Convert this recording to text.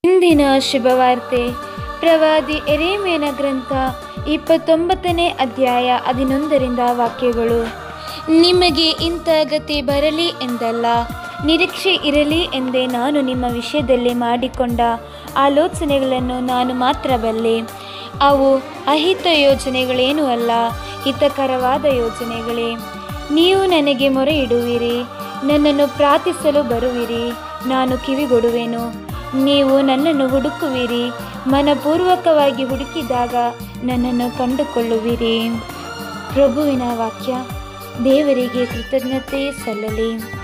ಇಂದಿನ ಶುಭವಾರ್ತೆ ಪ್ರವಾದಿ ಎರೇಮೇನ ಗ್ರಂಥ ಇಪ್ಪತ್ತೊಂಬತ್ತನೇ ಅಧ್ಯಾಯ ಹದಿನೊಂದರಿಂದ ವಾಕ್ಯಗಳು ನಿಮಗೆ ಇಂಥ ಗತಿ ಬರಲಿ ಎಂದಲ್ಲ ನಿರೀಕ್ಷೆ ಇರಲಿ ಎಂದೇ ನಾನು ನಿಮ್ಮ ವಿಷಯದಲ್ಲಿ ಮಾಡಿಕೊಂಡ ಆಲೋಚನೆಗಳನ್ನು ನಾನು ಮಾತ್ರ ಬಲ್ಲೆ ಅವು ಅಹಿತ ಯೋಜನೆಗಳೇನೂ ಅಲ್ಲ ಹಿತಕರವಾದ ಯೋಜನೆಗಳೇ ನೀವು ನನಗೆ ಮೊರೆ ಇಡುವಿರಿ ನನ್ನನ್ನು ಪ್ರಾರ್ಥಿಸಲು ಬರುವಿರಿ ನಾನು ಕಿವಿಗೊಡುವೆನು ನೀವು ನನ್ನನ್ನು ಹುಡುಕುವಿರಿ ಮನಪೂರ್ವಕವಾಗಿ ಹುಡುಕಿದಾಗ ನನ್ನನ್ನು ಕಂಡುಕೊಳ್ಳುವಿರಿ ಪ್ರಭುವಿನ ವಾಕ್ಯ ದೇವರಿಗೆ ಕೃತಜ್ಞತೆ ಸಲ್ಲಲಿ